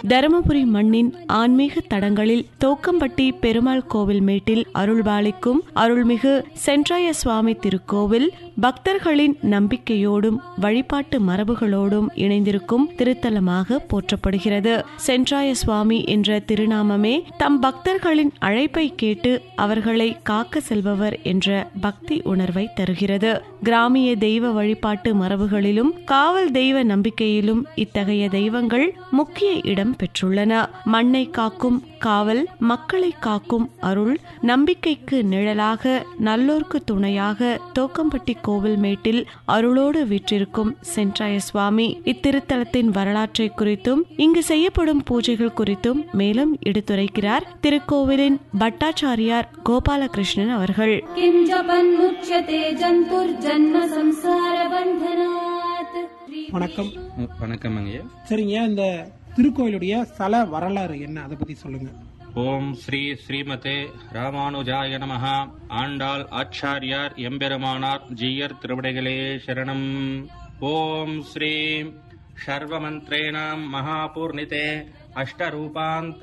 தருமபுரி மண்ணின் ஆன்மீக தடங்களில் தோக்கம்பட்டி பெருமாள் கோவில் மேட்டில் அருள்பாலிக்கும் அருள்மிகு சென்றாய சுவாமி திருக்கோவில் பக்தர்களின் நம்பிக்கையோடும் வழிபாட்டு மரபுகளோடும் இணைந்திருக்கும் திருத்தலமாக போற்றப்படுகிறது சென்றாய சுவாமி என்ற திருநாமமே தம் பக்தர்களின் அழைப்பை கேட்டு அவர்களை காக்க செல்பவர் என்ற பக்தி உணர்வை தருகிறது கிராமிய தெய்வ வழிபாட்டு மரபுகளிலும் காவல் தெய்வ நம்பிக்கையிலும் இத்தகைய தெய்வங்கள் முக்கிய இடம் பெற்றுள்ளன மண்ணை காக்கும் காவல் மக்களை காக்கும் அருள் நம்பிக்கைக்கு நிழலாக நல்லோர்க்கு துணையாக தோக்கம்பட்டி கோவில் மேட்டில் அருளோடு வீற்றிருக்கும் சென்றாய சுவாமி இத்திருத்தலத்தின் வரலாற்றை குறித்தும் இங்கு செய்யப்படும் பூஜைகள் குறித்தும் மேலும் எடுத்துரைக்கிறார் திருக்கோவிலின் பட்டாச்சாரியார் கோபாலகிருஷ்ணன் அவர்கள் किं जपन्मुच्यते जन्तुर्जन्म संसारबन्धनात् வணக்கம் வணக்கம் ஐயா சரிங்க இந்த திருக்கோயிலுடைய ஸ்தல வரலாறு என்ன அதை பத்தி சொல்லுங்க ஓம் ஸ்ரீ ஸ்ரீமதே ராமானுஜாய நமஹ ஆண்டாள் ஆச்சாரியார் எம்பெருமானார் ஜீயர் திருவிடைகளே சரணம் ஓம் ஸ்ரீ சர்வமந்திரேணாம் மகாபூர்ணிதே அஷ்டரூபாந்திர